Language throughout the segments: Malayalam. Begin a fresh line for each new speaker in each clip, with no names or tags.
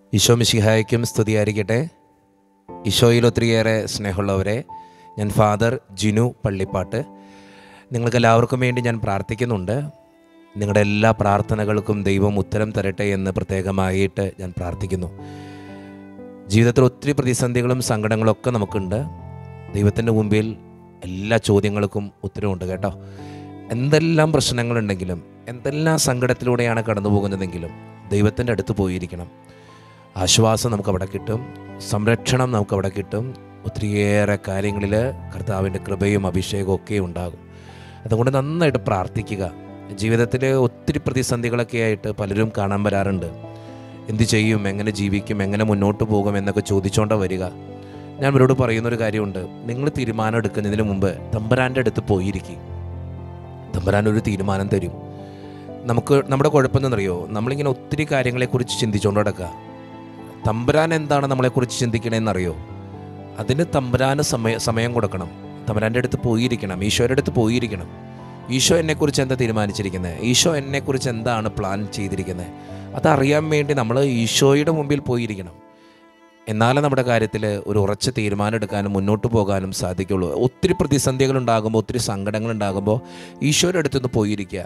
ഈശോ മിശിഹായ്ക്കും സ്തുതിയായിരിക്കട്ടെ ഈശോയിൽ ഒത്തിരിയേറെ സ്നേഹമുള്ളവരെ ഞാൻ ഫാദർ ജിനു പള്ളിപ്പാട്ട് നിങ്ങൾക്ക് എല്ലാവർക്കും വേണ്ടി ഞാൻ പ്രാർത്ഥിക്കുന്നുണ്ട് നിങ്ങളുടെ എല്ലാ പ്രാർത്ഥനകൾക്കും ദൈവം ഉത്തരം തരട്ടെ എന്ന് പ്രത്യേകമായിട്ട് ഞാൻ പ്രാർത്ഥിക്കുന്നു ജീവിതത്തിൽ ഒത്തിരി പ്രതിസന്ധികളും സങ്കടങ്ങളും ഒക്കെ നമുക്കുണ്ട് ദൈവത്തിൻ്റെ മുമ്പിൽ എല്ലാ ചോദ്യങ്ങൾക്കും ഉത്തരവുണ്ട് കേട്ടോ എന്തെല്ലാം പ്രശ്നങ്ങളുണ്ടെങ്കിലും എന്തെല്ലാം സങ്കടത്തിലൂടെയാണ് കടന്നു പോകുന്നതെങ്കിലും ദൈവത്തിൻ്റെ അടുത്ത് പോയിരിക്കണം ആശ്വാസം നമുക്ക് അവിടെ കിട്ടും സംരക്ഷണം നമുക്ക് അവിടെ കിട്ടും ഒത്തിരിയേറെ കാര്യങ്ങളിൽ കർത്താവിൻ്റെ കൃപയും അഭിഷേകവും ഒക്കെ ഉണ്ടാകും അതുകൊണ്ട് നന്നായിട്ട് പ്രാർത്ഥിക്കുക ജീവിതത്തിൽ ഒത്തിരി പ്രതിസന്ധികളൊക്കെ ആയിട്ട് പലരും കാണാൻ വരാറുണ്ട് എന്ത് ചെയ്യും എങ്ങനെ ജീവിക്കും എങ്ങനെ മുന്നോട്ട് പോകും എന്നൊക്കെ ചോദിച്ചുകൊണ്ട് വരിക ഞാൻ ഇവരോട് പറയുന്നൊരു കാര്യമുണ്ട് നിങ്ങൾ തീരുമാനം എടുക്കുന്നതിന് മുമ്പ് തമ്പുരാൻ്റെ അടുത്ത് പോയിരിക്കും തമ്പുരാൻ ഒരു തീരുമാനം തരും നമുക്ക് നമ്മുടെ കുഴപ്പമെന്നറിയോ നമ്മളിങ്ങനെ ഒത്തിരി കാര്യങ്ങളെക്കുറിച്ച് ചിന്തിച്ചുകൊണ്ട് നടക്കുക തമ്പുരാൻ എന്താണ് നമ്മളെക്കുറിച്ച് ചിന്തിക്കണേന്നറിയോ അതിന് തമ്പുരാന് സമയ സമയം കൊടുക്കണം തമ്പുരാൻ്റെ അടുത്ത് പോയിരിക്കണം ഈശോയുടെ അടുത്ത് പോയിരിക്കണം ഈശോ എന്നെക്കുറിച്ച് എന്താ തീരുമാനിച്ചിരിക്കുന്നത് ഈശോ എന്നെക്കുറിച്ച് എന്താണ് പ്ലാൻ ചെയ്തിരിക്കുന്നത് അതറിയാൻ വേണ്ടി നമ്മൾ ഈശോയുടെ മുമ്പിൽ പോയിരിക്കണം എന്നാലേ നമ്മുടെ കാര്യത്തിൽ ഒരു ഉറച്ച തീരുമാനം എടുക്കാനും മുന്നോട്ട് പോകാനും സാധിക്കുള്ളൂ ഒത്തിരി പ്രതിസന്ധികൾ ഉണ്ടാകുമ്പോൾ ഒത്തിരി സങ്കടങ്ങൾ ഉണ്ടാകുമ്പോൾ ഈശോയുടെ അടുത്തുനിന്ന് പോയിരിക്കുക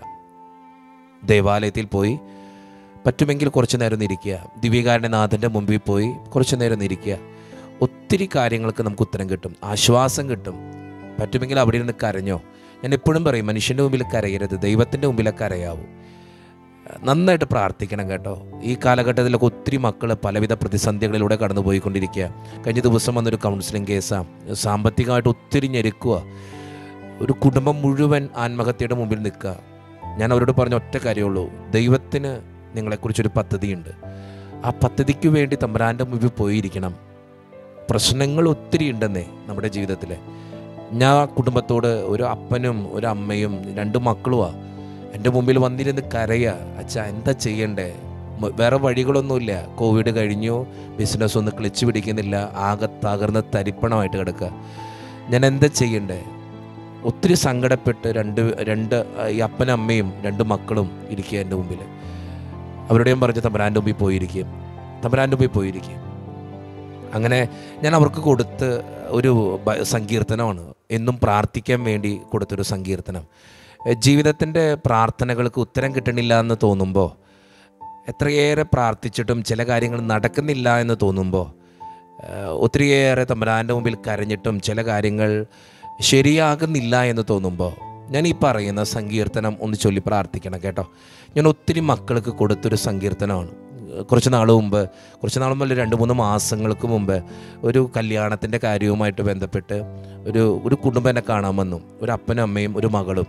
ദേവാലയത്തിൽ പോയി പറ്റുമെങ്കിൽ കുറച്ച് നേരം ഒന്ന് ഇരിക്കുക ദിവ്യകാരൻ്റെ നാഥൻ്റെ മുമ്പിൽ പോയി കുറച്ച് നേരം ഒന്ന് ഇരിക്കുക ഒത്തിരി കാര്യങ്ങൾക്ക് നമുക്ക് ഉത്തരം കിട്ടും ആശ്വാസം കിട്ടും പറ്റുമെങ്കിൽ അവിടെ ഇരുന്ന് കരഞ്ഞോ ഞാൻ എപ്പോഴും പറയും മനുഷ്യൻ്റെ മുമ്പിൽ കരയരുത് ദൈവത്തിൻ്റെ മുമ്പിലെ കരയാവൂ നന്നായിട്ട് പ്രാർത്ഥിക്കണം കേട്ടോ ഈ കാലഘട്ടത്തിലൊക്കെ ഒത്തിരി മക്കൾ പലവിധ പ്രതിസന്ധികളിലൂടെ കടന്നു പോയിക്കൊണ്ടിരിക്കുക കഴിഞ്ഞ ദിവസം വന്നൊരു കൗൺസിലിംഗ് കേസാണ് സാമ്പത്തികമായിട്ട് ഒത്തിരി ഞെരുക്കുക ഒരു കുടുംബം മുഴുവൻ ആത്മഹത്യയുടെ മുമ്പിൽ നിൽക്കുക ഞാൻ അവരോട് പറഞ്ഞ ഒറ്റ കാര്യമുള്ളൂ ദൈവത്തിന് നിങ്ങളെക്കുറിച്ചൊരു പദ്ധതിയുണ്ട് ആ പദ്ധതിക്ക് വേണ്ടി തമ്പുരാൻ്റെ മുമ്പിൽ പോയിരിക്കണം പ്രശ്നങ്ങൾ ഒത്തിരി ഉണ്ടെന്നേ നമ്മുടെ ജീവിതത്തിൽ ഞാൻ ആ കുടുംബത്തോട് ഒരു അപ്പനും ഒരു അമ്മയും രണ്ട് മക്കളുമാണ് എൻ്റെ മുമ്പിൽ വന്നിരുന്ന് കരയുക അച്ഛാ എന്താ ചെയ്യണ്ടേ മ- വേറെ വഴികളൊന്നുമില്ല കോവിഡ് കഴിഞ്ഞു ബിസിനസ് ഒന്നും ക്ലിച്ച് പിടിക്കുന്നില്ല ആകെ തകർന്ന് തരിപ്പണമായിട്ട് കിടക്കുക ഞാൻ എന്താ ചെയ്യണ്ടേ ഒത്തിരി സങ്കടപ്പെട്ട് രണ്ട് രണ്ട് ആ, ഈ അപ്പനും അമ്മയും രണ്ട് മക്കളും ഇരിക്കുക എൻ്റെ മുമ്പിൽ അവരുടെയും പറഞ്ഞ് തമ്പരാൻ്റെ മുമ്പിൽ പോയിരിക്കും തമ്പരാൻ്റെ മുമ്പിൽ പോയിരിക്കും അങ്ങനെ ഞാൻ അവർക്ക് കൊടുത്ത് ഒരു ബ- സങ്കീർത്തനമാണ് എന്നും പ്രാർത്ഥിക്കാൻ വേണ്ടി കൊടുത്തൊരു സങ്കീർത്തനം ജീവിതത്തിൻ്റെ പ്രാർത്ഥനകൾക്ക് ഉത്തരം കിട്ടണില്ല എന്ന് തോന്നുമ്പോൾ എത്രയേറെ പ്രാർത്ഥിച്ചിട്ടും ചില കാര്യങ്ങൾ നടക്കുന്നില്ല എന്ന് തോന്നുമ്പോൾ ഏഹ്, ഒത്തിരിയേറെ തമ്പരാൻ്റെ മുമ്പിൽ കരഞ്ഞിട്ടും ചില കാര്യങ്ങൾ ശരിയാകുന്നില്ല എന്ന് തോന്നുമ്പോൾ ഞാൻ ഈ പറയുന്ന സങ്കീർത്തനം ഒന്ന് ചൊല്ലി പ്രാർത്ഥിക്കണം കേട്ടോ ഞാൻ ഒത്തിരി മക്കൾക്ക് കൊടുത്തൊരു സങ്കീർത്തനമാണ് കുറച്ച് നാൾ മുമ്പ് കുറച്ച് നാൾ മുമ്പ് രണ്ട് മൂന്ന് മാസങ്ങൾക്ക് മുമ്പ് ഒരു കല്യാണത്തിൻ്റെ കാര്യവുമായിട്ട് ബന്ധപ്പെട്ട് ഒരു ഒരു കുടുംബം എന്നെ കാണാൻ വന്നു ഒരു അപ്പനും അമ്മയും ഒരു മകളും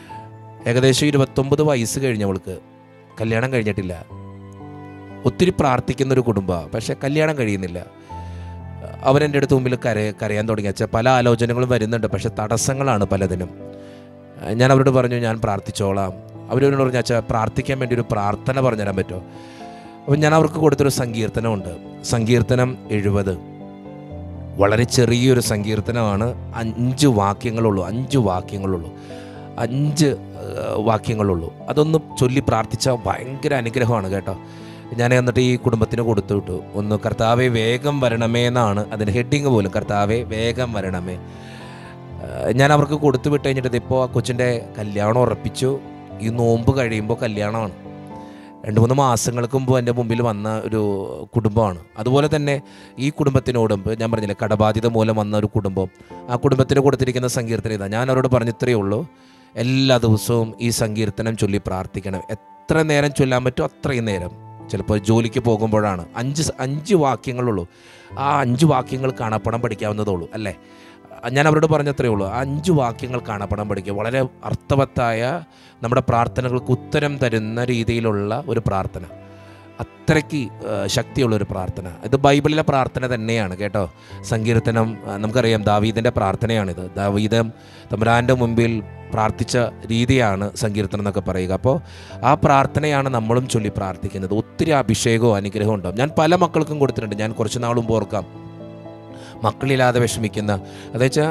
ഏകദേശം ഇരുപത്തൊമ്പത് വയസ്സ് കഴിഞ്ഞവൾക്ക് കല്യാണം കഴിഞ്ഞിട്ടില്ല ഒത്തിരി പ്രാർത്ഥിക്കുന്ന ഒരു കുടുംബമാണ് പക്ഷേ കല്യാണം കഴിയുന്നില്ല അവരെൻ്റെ അടുത്ത് മുമ്പിൽ കര കരയാൻ തുടങ്ങി വെച്ചാൽ പല ആലോചനകളും വരുന്നുണ്ട് പക്ഷേ തടസ്സങ്ങളാണ് പലതിനും ഞാൻ അവരോട് പറഞ്ഞു ഞാൻ പ്രാർത്ഥിച്ചോളാം അവരോട് പറഞ്ഞു അച്ഛാ പ്രാർത്ഥിക്കാൻ വേണ്ടി ഒരു പ്രാർത്ഥന പറഞ്ഞുതരാൻ പറ്റുമോ അപ്പം ഞാൻ അവർക്ക് കൊടുത്തൊരു സങ്കീർത്തനമുണ്ട് സങ്കീർത്തനം എഴുപത് വളരെ ചെറിയൊരു സങ്കീർത്തനമാണ് അഞ്ച് വാക്യങ്ങളുള്ളൂ അഞ്ച് വാക്യങ്ങളുള്ളൂ അഞ്ച് ഏഹ്, വാക്യങ്ങളുള്ളൂ അതൊന്ന് ചൊല്ലി പ്രാർത്ഥിച്ചാൽ ഭയങ്കര അനുഗ്രഹമാണ് കേട്ടോ ഞാൻ എന്നിട്ട് ഈ കുടുംബത്തിന് കൊടുത്തു വിട്ടു ഒന്ന് കർത്താവെ വേഗം വരണമേ എന്നാണ് അതിൻ്റെ ഹെഡിങ് പോലും കർത്താവെ വേഗം വരണമേ ഏഹ്, ഞാൻ അവർക്ക് കൊടുത്തു വിട്ട് കഴിഞ്ഞിട്ട് ഇപ്പോൾ ആ കൊച്ചിൻ്റെ കല്യാണം ഉറപ്പിച്ചു ഈ നോമ്പ് കഴിയുമ്പോൾ കല്യാണമാണ് രണ്ട് മൂന്ന് മാസങ്ങൾക്ക് മുമ്പ് എൻ്റെ മുമ്പിൽ വന്ന ഒരു കുടുംബമാണ് അതുപോലെ തന്നെ ഈ കുടുംബത്തിനോടും ഇപ്പൊ ഞാൻ പറഞ്ഞില്ലേ കടബാധ്യത മൂലം വന്ന ഒരു കുടുംബം ആ കുടുംബത്തിന് കൊടുത്തിരിക്കുന്ന സങ്കീർത്തനം ഇതാ ഞാൻ അവരോട് പറഞ്ഞു ഇത്രയേ ഉള്ളൂ എല്ലാ ദിവസവും ഈ സങ്കീർത്തനം ചൊല്ലി പ്രാർത്ഥിക്കണം എത്ര നേരം ചൊല്ലാൻ പറ്റുമോ അത്രയും നേരം ചിലപ്പോൾ ജോലിക്ക് പോകുമ്പോഴാണ് അഞ്ച് സ- അഞ്ച് വാക്യങ്ങളുള്ളൂ ആ അഞ്ച് വാക്യങ്ങൾ കാണാപ്പടം പഠിക്കാവുന്നതുള്ളൂ അല്ലേ ഞാൻ അവരോട് പറഞ്ഞത്രേ ഉള്ളൂ ആ അഞ്ച് വാക്യങ്ങൾ കാണാപ്പടം പഠിക്കുക വളരെ അർത്ഥവത്തായ നമ്മുടെ പ്രാർത്ഥനകൾക്ക് ഉത്തരം തരുന്ന രീതിയിലുള്ള ഒരു പ്രാർത്ഥന അത്രയ്ക്ക് ആ, ശക്തിയുള്ള ഒരു പ്രാർത്ഥന ഇത് ബൈബിളിലെ പ്രാർത്ഥന തന്നെയാണ് കേട്ടോ സങ്കീർത്തനം ആ, നമുക്കറിയാം ദാവീദിൻ്റെ പ്രാർത്ഥനയാണിത് ദാവീദം തമ്പുരാൻ്റെ മുമ്പിൽ പ്രാർത്ഥിച്ച രീതിയാണ് സങ്കീർത്തനം എന്നൊക്കെ പറയുക അപ്പോൾ ആ പ്രാർത്ഥനയാണ് നമ്മളും ചൊല്ലി പ്രാർത്ഥിക്കുന്നത് ഒത്തിരി അഭിഷേകവും അനുഗ്രഹവും ഉണ്ടാവും ഞാൻ പല മക്കൾക്കും കൊടുത്തിട്ടുണ്ട് ഞാൻ കുറച്ച് നാൾ മുമ്പ് ഓർക്കാം മക്കളില്ലാതെ വിഷമിക്കുന്ന അതെന്ന് വെച്ചാൽ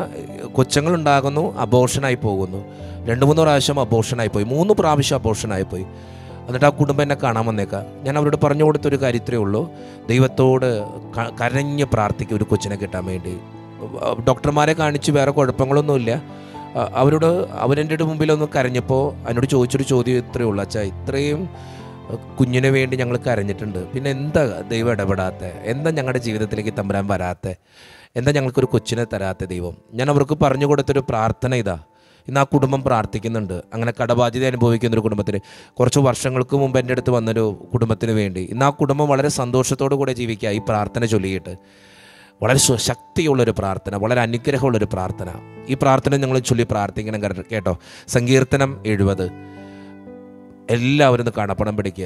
കൊച്ചങ്ങളുണ്ടാകുന്നു അബോഷനായി പോകുന്നു രണ്ട് മൂന്ന് പ്രാവശ്യം അബോഷനായി പോയി മൂന്ന് പ്രാവശ്യം അബോഷനായി പോയി എന്നിട്ട് ആ കുടുംബം എന്നെ കാണാൻ വന്നേക്കാം ഞാൻ അവരോട് പറഞ്ഞു കൊടുത്തൊരു കാര്യത്രേ ഉള്ളൂ ദൈവത്തോട് ക- കരഞ്ഞ് പ്രാർത്ഥിക്കും ഒരു കൊച്ചിനെ കിട്ടാൻ വേണ്ടി ഡോക്ടർമാരെ കാണിച്ച് വേറെ കുഴപ്പങ്ങളൊന്നുമില്ല അ- അവരോട് അവരെൻ്റെ മുമ്പിലൊന്ന് കരഞ്ഞപ്പോൾ എന്നോട് ചോദിച്ചൊരു ചോദ്യം ഇത്രയേ ഉള്ളൂ അച്ഛാ ഇത്രയും അഹ്, കുഞ്ഞിന് വേണ്ടി ഞങ്ങൾ കരഞ്ഞിട്ടുണ്ട് പിന്നെ എന്താ ദൈവം ഇടപെടാത്ത എന്താ ഞങ്ങളുടെ ജീവിതത്തിലേക്ക് തമ്പരാൻ വരാത്ത എന്താ ഞങ്ങൾക്കൊരു കൊച്ചിനെ തരാത്ത ദൈവം ഞാൻ അവർക്ക് പറഞ്ഞു കൊടുത്തൊരു പ്രാർത്ഥന ഇതാ ഇന്ന് ആ കുടുംബം പ്രാർത്ഥിക്കുന്നുണ്ട് അങ്ങനെ കടബാധ്യത അനുഭവിക്കുന്ന ഒരു കുടുംബത്തിന് കുറച്ച് വർഷങ്ങൾക്ക് മുമ്പ് എൻ്റെ അടുത്ത് വന്നൊരു കുടുംബത്തിന് വേണ്ടി ഇന്ന് ആ കുടുംബം വളരെ സന്തോഷത്തോടു കൂടെ ജീവിക്കുക ഈ പ്രാർത്ഥന ചൊല്ലിയിട്ട് വളരെ സ്വ- ശക്തിയുള്ളൊരു പ്രാർത്ഥന വളരെ അനുഗ്രഹമുള്ളൊരു പ്രാർത്ഥന ഈ പ്രാർത്ഥന ഞങ്ങൾ ചൊല്ലി പ്രാർത്ഥിക്കണം കേട്ടോ- കേട്ടോ സങ്കീർത്തനം എഴുപത് എല്ലാവരും ഒന്ന് കാണപ്പണം പിടിക്കുക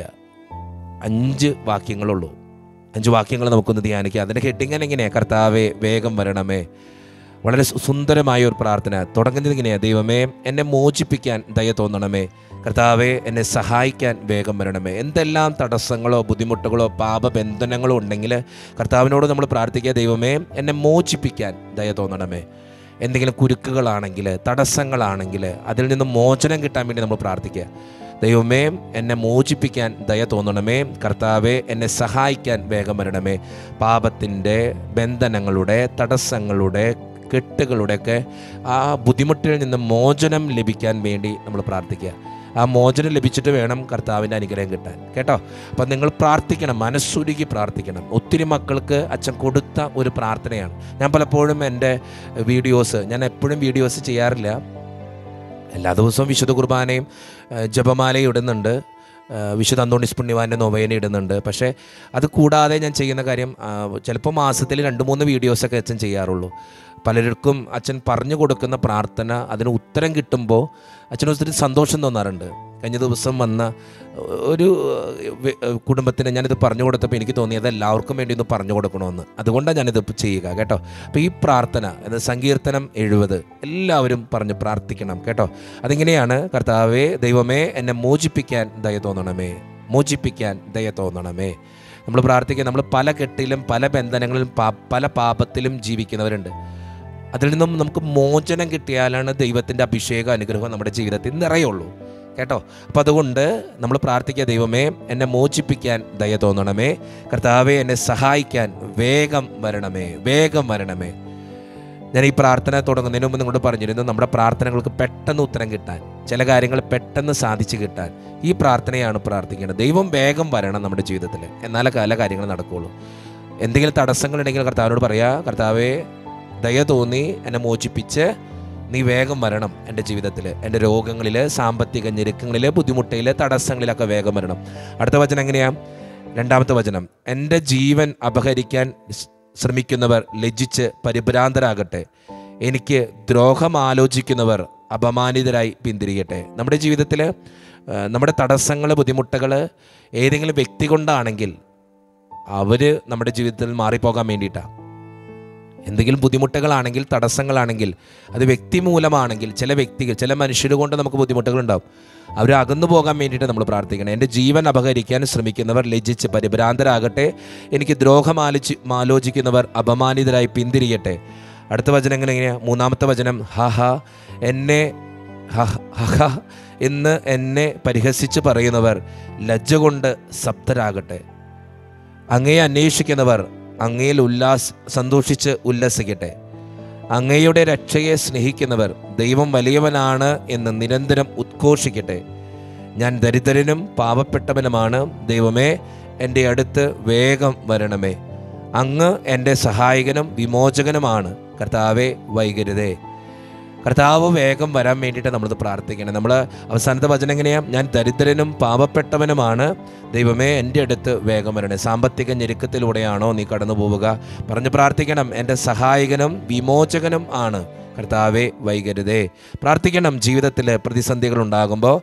അഞ്ച് വാക്യങ്ങളുള്ളൂ അഞ്ച് വാക്യങ്ങൾ നമുക്കൊന്ന് ധ്യാനിക്കാം അതിൻ്റെ ഹെഡിങ്ങനെ എങ്ങനെയാണ് കർത്താവെ വേഗം വരണമേ വളരെ സു- സുന്ദരമായ ഒരു പ്രാർത്ഥന തുടങ്ങുന്നത് ഇങ്ങനെയാണ് ദൈവമേ എന്നെ മോചിപ്പിക്കാൻ ദയ തോന്നണമേ കർത്താവെ എന്നെ സഹായിക്കാൻ വേഗം വരണമേ എന്തെല്ലാം തടസ്സങ്ങളോ ബുദ്ധിമുട്ടുകളോ പാപബന്ധനങ്ങളോ ഉണ്ടെങ്കിൽ കർത്താവിനോട് നമ്മൾ പ്രാർത്ഥിക്കുക ദൈവമേ എന്നെ മോചിപ്പിക്കാൻ ദയ തോന്നണമേ എന്തെങ്കിലും കുരുക്കുകളാണെങ്കിൽ തടസ്സങ്ങളാണെങ്കിൽ അതിൽ നിന്ന് മോചനം കിട്ടാൻ വേണ്ടി നമ്മൾ പ്രാർത്ഥിക്കുക ദൈവമേ എന്നെ മോചിപ്പിക്കാൻ ദയ തോന്നണമേ കർത്താവെ എന്നെ സഹായിക്കാൻ വേഗം വരണമേ പാപത്തിൻ്റെ ബന്ധനങ്ങളുടെ തടസ്സങ്ങളുടെ കെട്ടുകളുടെയൊക്കെ ആ ബുദ്ധിമുട്ടിൽ നിന്ന് മോചനം ലഭിക്കാൻ വേണ്ടി നമ്മൾ പ്രാർത്ഥിക്കുക ആ മോചനം ലഭിച്ചിട്ട് വേണം കർത്താവിൻ്റെ അനുഗ്രഹം കിട്ടാൻ കേട്ടോ അപ്പം നിങ്ങൾ പ്രാർത്ഥിക്കണം മനസ്സുരുകി പ്രാർത്ഥിക്കണം ഒത്തിരി മക്കൾക്ക് അച്ഛൻ കൊടുത്ത ഒരു പ്രാർത്ഥനയാണ് ഞാൻ പലപ്പോഴും എൻ്റെ വീഡിയോസ് ഞാൻ എപ്പോഴും വീഡിയോസ് ചെയ്യാറില്ല എല്ലാ ദിവസവും വിശുദ്ധ കുർബാനയും ഏഹ്, ജപമാലയും ഇടുന്നുണ്ട് ഏഹ്, വിശുദ്ധ അന്തോണിസ് പുണ്യവാൻ്റെ നൊവേന ഇടുന്നുണ്ട് പക്ഷേ അത് കൂടാതെ ഞാൻ ചെയ്യുന്ന കാര്യം ആ, ചിലപ്പോൾ മാസത്തിൽ രണ്ട് മൂന്ന് വീഡിയോസൊക്കെ അച്ഛൻ ചെയ്യാറുള്ളൂ പലർക്കും അച്ഛൻ പറഞ്ഞു കൊടുക്കുന്ന പ്രാർത്ഥന അതിന് ഉത്തരം കിട്ടുമ്പോൾ അച്ഛന് ഒത്തിരി സന്തോഷം തോന്നാറുണ്ട് കഴിഞ്ഞ ദിവസം വന്ന ഒരു ഏഹ്, വെ- ഏഹ്, കുടുംബത്തിന് ഞാനിത് പറഞ്ഞു കൊടുത്തപ്പോൾ എനിക്ക് തോന്നി അത് എല്ലാവർക്കും വേണ്ടി ഒന്ന് പറഞ്ഞു കൊടുക്കണമെന്ന് അതുകൊണ്ടാണ് ഞാനിത് ഇപ്പോൾ ചെയ്യുക കേട്ടോ അപ്പോൾ ഈ പ്രാർത്ഥന അത് സങ്കീർത്തനം എഴുപത് എല്ലാവരും പറഞ്ഞ് പ്രാർത്ഥിക്കണം കേട്ടോ അതിങ്ങനെയാണ് കർത്താവേ ദൈവമേ എന്നെ മോചിപ്പിക്കാൻ ദയ തോന്നണമേ മോചിപ്പിക്കാൻ ദയ തോന്നണമേ നമ്മൾ പ്രാർത്ഥിക്കുക നമ്മൾ പല കെട്ടിലും പല ബന്ധനങ്ങളിലും പാ- പല പാപത്തിലും ജീവിക്കുന്നവരുണ്ട് അതിൽ നിന്നും നമുക്ക് മോചനം കിട്ടിയാലാണ് ദൈവത്തിൻ്റെ അഭിഷേക അനുഗ്രഹം നമ്മുടെ ജീവിതത്തിൽ നിറയുള്ളൂ കേട്ടോ അപ്പം അതുകൊണ്ട് നമ്മൾ പ്രാർത്ഥിക്കുക ദൈവമേ എന്നെ മോചിപ്പിക്കാൻ ദയ തോന്നണമേ കർത്താവെ എന്നെ സഹായിക്കാൻ വേഗം വരണമേ വേഗം വരണമേ ഞാൻ ഈ പ്രാർത്ഥന തുടങ്ങുന്നതിന് മുമ്പ് നിങ്ങളോട് പറഞ്ഞിരുന്നു നമ്മുടെ പ്രാർത്ഥനകൾക്ക് പെട്ടെന്ന് ഉത്തരം കിട്ടാൻ ചില കാര്യങ്ങൾ പെട്ടെന്ന് സാധിച്ചു കിട്ടാൻ ഈ പ്രാർത്ഥനയാണ് പ്രാർത്ഥിക്കേണ്ടത് ദൈവം വേഗം വരണം നമ്മുടെ ജീവിതത്തിൽ എന്നാലേ പല കാര്യങ്ങൾ നടക്കുകയുള്ളൂ എന്തെങ്കിലും തടസ്സങ്ങളുണ്ടെങ്കിൽ കർത്താവിനോട് പറയാ കർത്താവെ ദയ തോന്നി എന്നെ മോചിപ്പിച്ച് നീ വേഗം വരണം എൻ്റെ ജീവിതത്തിൽ എൻ്റെ രോഗങ്ങളിൽ സാമ്പത്തിക ഞെരുക്കങ്ങളിൽ ബുദ്ധിമുട്ടിൽ തടസ്സങ്ങളിലൊക്കെ വേഗം വരണം അടുത്ത വചനം എങ്ങനെയാ രണ്ടാമത്തെ വചനം എൻ്റെ ജീവൻ അപഹരിക്കാൻ സ് ശ്രമിക്കുന്നവർ ലജ്ജിച്ച് പരിഭ്രാന്തരാകട്ടെ എനിക്ക് ദ്രോഹം ആലോചിക്കുന്നവർ അപമാനിതരായി പിന്തിരിയട്ടെ നമ്മുടെ ജീവിതത്തിൽ നമ്മുടെ തടസ്സങ്ങൾ ബുദ്ധിമുട്ടുകൾ ഏതെങ്കിലും വ്യക്തി കൊണ്ടാണെങ്കിൽ അവർ നമ്മുടെ ജീവിതത്തിൽ മാറിപ്പോകാൻ വേണ്ടിയിട്ടാണ് എന്തെങ്കിലും ബുദ്ധിമുട്ടുകളാണെങ്കിൽ തടസ്സങ്ങളാണെങ്കിൽ അത് വ്യക്തി മൂലമാണെങ്കിൽ ചില വ്യക്തികൾ ചില മനുഷ്യർ കൊണ്ട് നമുക്ക് ബുദ്ധിമുട്ടുകളുണ്ടാവും അവർ അകന്നു പോകാൻ വേണ്ടിയിട്ട് നമ്മൾ പ്രാർത്ഥിക്കണം എൻ്റെ ജീവൻ അപഹരിക്കാൻ ശ്രമിക്കുന്നവർ ലജ്ജിച്ച് പരിഭ്രാന്തരാകട്ടെ എനിക്ക് ദ്രോഹം ആലോചി ആലോചിക്കുന്നവർ അപമാനിതരായി പിന്തിരിയട്ടെ അടുത്ത വചനം എങ്ങനെ എങ്ങനെയാ മൂന്നാമത്തെ വചനം ഹഹ എന്നെ ഹഹ ഹഹ എന്ന് എന്നെ പരിഹസിച്ച് പറയുന്നവർ ലജ്ജ കൊണ്ട് സപ്തരാകട്ടെ അങ്ങയെ അന്വേഷിക്കുന്നവർ അങ്ങയിൽ ഉല്ലാസ് സന്തോഷിച്ച് ഉല്ലസിക്കട്ടെ അങ്ങയുടെ രക്ഷയെ സ്നേഹിക്കുന്നവർ ദൈവം വലിയവനാണ് എന്ന് നിരന്തരം ഉദ്ഘോഷിക്കട്ടെ ഞാൻ ദരിദ്രനും പാവപ്പെട്ടവനുമാണ് ദൈവമേ എൻ്റെ അടുത്ത് വേഗം വരണമേ അങ്ങ് എൻ്റെ സഹായകനും വിമോചകനുമാണ് കർത്താവെ വൈകരുതേ കർത്താവ് വേഗം വരാൻ വേണ്ടിയിട്ട് നമ്മളിത് പ്രാർത്ഥിക്കണം നമ്മൾ അവസാനത്തെ വചനം എങ്ങനെയാ ഞാൻ ദരിദ്രനും പാവപ്പെട്ടവനുമാണ് ദൈവമേ എൻ്റെ അടുത്ത് വേഗം വരണേ സാമ്പത്തിക ഞെരുക്കത്തിലൂടെയാണോ നീ കടന്നു പോവുക പറഞ്ഞ് പ്രാർത്ഥിക്കണം എൻ്റെ സഹായകനും വിമോചകനും ആണ് കർത്താവെ വൈകരുതേ പ്രാർത്ഥിക്കണം ജീവിതത്തിൽ പ്രതിസന്ധികൾ ഉണ്ടാകുമ്പോൾ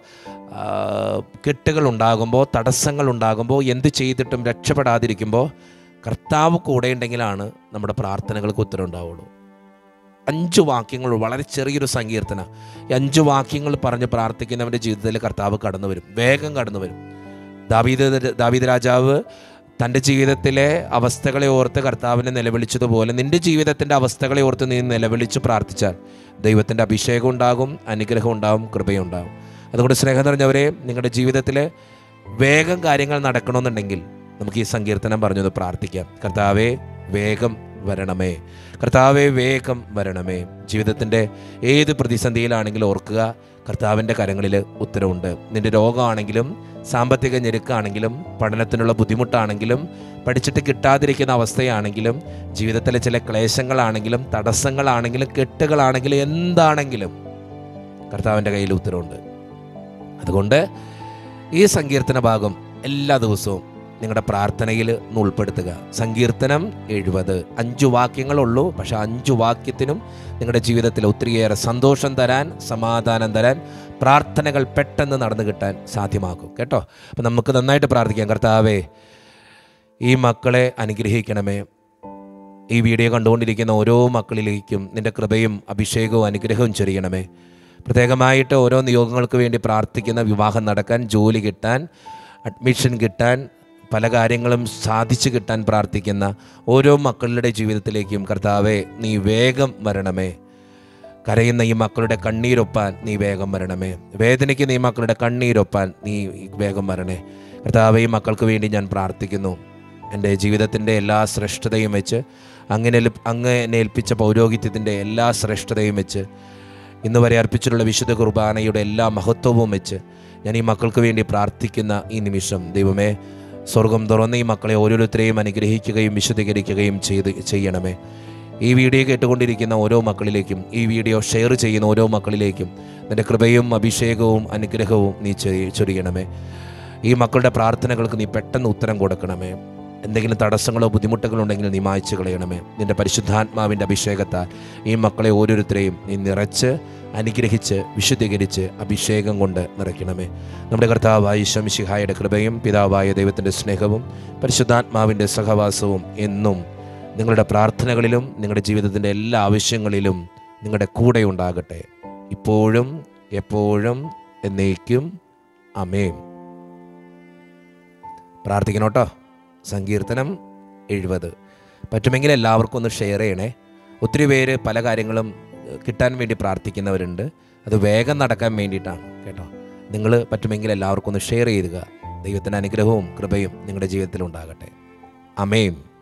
കെട്ടുകൾ ഉണ്ടാകുമ്പോൾ തടസ്സങ്ങൾ ഉണ്ടാകുമ്പോൾ എന്ത് ചെയ്തിട്ടും രക്ഷപ്പെടാതിരിക്കുമ്പോൾ കർത്താവ് കൂടെ ഉണ്ടെങ്കിലാണ് നമ്മുടെ പ്രാർത്ഥനകൾക്ക് ഉത്തരം ഉണ്ടാവുള്ളൂ അഞ്ച് വാക്യങ്ങൾ വളരെ ചെറിയൊരു സങ്കീർത്തന ഈ അഞ്ച് വാക്യങ്ങൾ പറഞ്ഞ് പ്രാർത്ഥിക്കുന്നവൻ്റെ ജീവിതത്തിൽ കർത്താവ് കടന്നു വരും വേഗം കടന്നു വരും ദാവീദ് ദാവീദ് രാജാവ് തൻ്റെ ജീവിതത്തിലെ അവസ്ഥകളെ ഓർത്ത് കർത്താവിനെ നിലവിളിച്ചതുപോലെ നിൻ്റെ ജീവിതത്തിൻ്റെ അവസ്ഥകളെ ഓർത്ത് നീ നിലവിളിച്ച് പ്രാർത്ഥിച്ചാൽ ദൈവത്തിൻ്റെ അഭിഷേകം ഉണ്ടാകും അനുഗ്രഹം ഉണ്ടാകും കൃപയുണ്ടാകും അതുകൊണ്ട് സ്നേഹം നിറഞ്ഞവരെ നിങ്ങളുടെ ജീവിതത്തിൽ വേഗം കാര്യങ്ങൾ നടക്കണമെന്നുണ്ടെങ്കിൽ നമുക്ക് ഈ സങ്കീർത്തനം പറഞ്ഞത് പ്രാർത്ഥിക്കാം കർത്താവേ വേഗം വരണമേ കർത്താവെ വേഗം വരണമേ ജീവിതത്തിൻ്റെ ഏത് പ്രതിസന്ധിയിലാണെങ്കിലും ഓർക്കുക കർത്താവിൻ്റെ കരങ്ങളിൽ ഉത്തരവുണ്ട് നിന്റെ രോഗമാണെങ്കിലും സാമ്പത്തിക ഞെരുക്കാണെങ്കിലും പഠനത്തിനുള്ള ബുദ്ധിമുട്ടാണെങ്കിലും പഠിച്ചിട്ട് കിട്ടാതിരിക്കുന്ന അവസ്ഥയാണെങ്കിലും ജീവിതത്തിലെ ചില ക്ലേശങ്ങളാണെങ്കിലും തടസ്സങ്ങളാണെങ്കിലും കെട്ടുകളാണെങ്കിലും എന്താണെങ്കിലും കർത്താവിൻ്റെ കയ്യിൽ ഉത്തരവുണ്ട് അതുകൊണ്ട് ഈ സങ്കീർത്തന ഭാഗം എല്ലാ ദിവസവും നിങ്ങളുടെ പ്രാർത്ഥനയിൽ ഒന്ന് ഉൾപ്പെടുത്തുക സങ്കീർത്തനം എഴുപത് അഞ്ചു വാക്യങ്ങളുള്ളൂ പക്ഷെ അഞ്ചു വാക്യത്തിനും നിങ്ങളുടെ ജീവിതത്തിൽ ഒത്തിരിയേറെ സന്തോഷം തരാൻ സമാധാനം തരാൻ പ്രാർത്ഥനകൾ പെട്ടെന്ന് നടന്നു കിട്ടാൻ സാധ്യമാക്കും കേട്ടോ അപ്പം നമുക്ക് നന്നായിട്ട് പ്രാർത്ഥിക്കാം കർത്താവേ ഈ മക്കളെ അനുഗ്രഹിക്കണമേ ഈ വീഡിയോ കണ്ടുകൊണ്ടിരിക്കുന്ന ഓരോ മക്കളിലേക്കും നിൻ്റെ കൃപയും അഭിഷേകവും അനുഗ്രഹവും ചൊരിയണമേ പ്രത്യേകമായിട്ട് ഓരോ നിയോഗങ്ങൾക്ക് വേണ്ടി പ്രാർത്ഥിക്കുന്ന വിവാഹം നടക്കാൻ ജോലി കിട്ടാൻ അഡ്മിഷൻ കിട്ടാൻ പല കാര്യങ്ങളും സാധിച്ചു കിട്ടാൻ പ്രാർത്ഥിക്കുന്ന ഓരോ മക്കളുടെ ജീവിതത്തിലേക്കും കർത്താവെ നീ വേഗം വരണമേ കരയുന്ന ഈ മക്കളുടെ കണ്ണീരൊപ്പാൻ നീ വേഗം വരണമേ വേദനയ്ക്ക് നീ മക്കളുടെ കണ്ണീരൊപ്പാൻ നീ വേഗം വരണേ കർത്താവെ ഈ മക്കൾക്ക് വേണ്ടി ഞാൻ പ്രാർത്ഥിക്കുന്നു എൻ്റെ ജീവിതത്തിൻ്റെ എല്ലാ ശ്രേഷ്ഠതയും വെച്ച് അങ്ങനെ അങ്ങനെ ഏൽപ്പിച്ച പൗരോഹിത്യത്തിൻ്റെ എല്ലാ ശ്രേഷ്ഠതയും വെച്ച് ഇന്ന് വരെ അർപ്പിച്ചിട്ടുള്ള വിശുദ്ധ കുർബാനയുടെ എല്ലാ മഹത്വവും വെച്ച് ഞാൻ ഈ മക്കൾക്ക് വേണ്ടി പ്രാർത്ഥിക്കുന്ന ഈ നിമിഷം ദൈവമേ സ്വർഗം തുറന്ന് ഈ മക്കളെ ഓരോരുത്തരെയും അനുഗ്രഹിക്കുകയും വിശദീകരിക്കുകയും ചെയ്ത് ചെയ്യണമേ ഈ വീഡിയോ കേട്ടുകൊണ്ടിരിക്കുന്ന ഓരോ മക്കളിലേക്കും ഈ വീഡിയോ ഷെയർ ചെയ്യുന്ന ഓരോ മക്കളിലേക്കും നിൻ്റെ കൃപയും അഭിഷേകവും അനുഗ്രഹവും നീ ചൊരി- ചൊരിയണമേ ഈ മക്കളുടെ പ്രാർത്ഥനകൾക്ക് നീ പെട്ടെന്ന് ഉത്തരം കൊടുക്കണമേ എന്തെങ്കിലും തടസ്സങ്ങളോ ബുദ്ധിമുട്ടുകളോ ഉണ്ടെങ്കിൽ നീ മായ്ച്ചു കളയണമേ നിൻ്റെ പരിശുദ്ധാത്മാവിൻ്റെ അഭിഷേകത്താൽ ഈ മക്കളെ ഓരോരുത്തരെയും നീ നിറച്ച് അനുഗ്രഹിച്ച് വിശുദ്ധീകരിച്ച് അഭിഷേകം കൊണ്ട് നിറയ്ക്കണമേ നമ്മുടെ കർത്താവായ ശംശിഹായുടെ കൃപയും പിതാവായ ദൈവത്തിൻ്റെ സ്നേഹവും പരിശുദ്ധാത്മാവിൻ്റെ സഹവാസവും എന്നും നിങ്ങളുടെ പ്രാർത്ഥനകളിലും നിങ്ങളുടെ ജീവിതത്തിൻ്റെ എല്ലാ ആവശ്യങ്ങളിലും നിങ്ങളുടെ കൂടെ ഉണ്ടാകട്ടെ ഇപ്പോഴും എപ്പോഴും എന്നേക്കും അമേം പ്രാർത്ഥിക്കണം കേട്ടോ സങ്കീർത്തനം എഴുപത് പറ്റുമെങ്കിൽ എല്ലാവർക്കും ഒന്ന് ഷെയർ ചെയ്യണേ ഒത്തിരി പേര് പല കാര്യങ്ങളും ഏഹ്, കിട്ടാൻ വേണ്ടി പ്രാർത്ഥിക്കുന്നവരുണ്ട് അത് വേഗം നടക്കാൻ വേണ്ടിയിട്ടാണ് കേട്ടോ നിങ്ങൾ പറ്റുമെങ്കിൽ എല്ലാവർക്കും ഒന്ന് ഷെയർ ചെയ്യുക ദൈവത്തിൻ്റെ അനുഗ്രഹവും കൃപയും നിങ്ങളുടെ ജീവിതത്തിൽ ഉണ്ടാകട്ടെ അമേം